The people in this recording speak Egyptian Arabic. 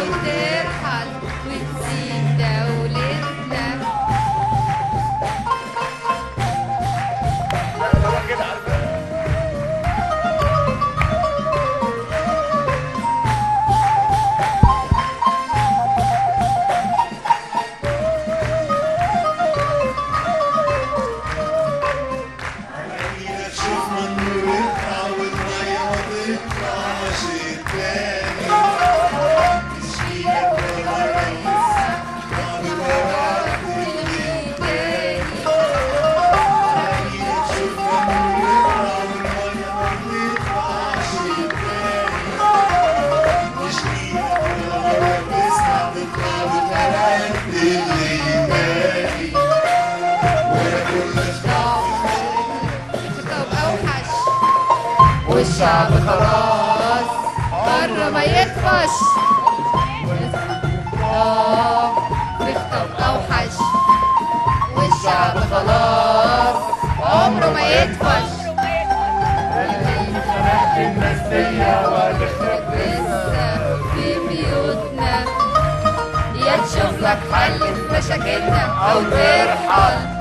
أو ترحل وتسيب دولتنا شوف من نروحها والمية ما تطلعش تاني تشفينا بالرئيس قابل وراك اللي تاني شوف من نروحها والمية ما تطلعش تاني تشفينا بالرئيس قابل وراك اللي تاني ولا كل تبقى أوحش والشعب خلاص قرر ما يطفش آه، بيخطب أوحش والشعب خلاص عمره ما يطفش لسه في بيوتنا يا تشوف لك حل في مشاكلنا أو ترحل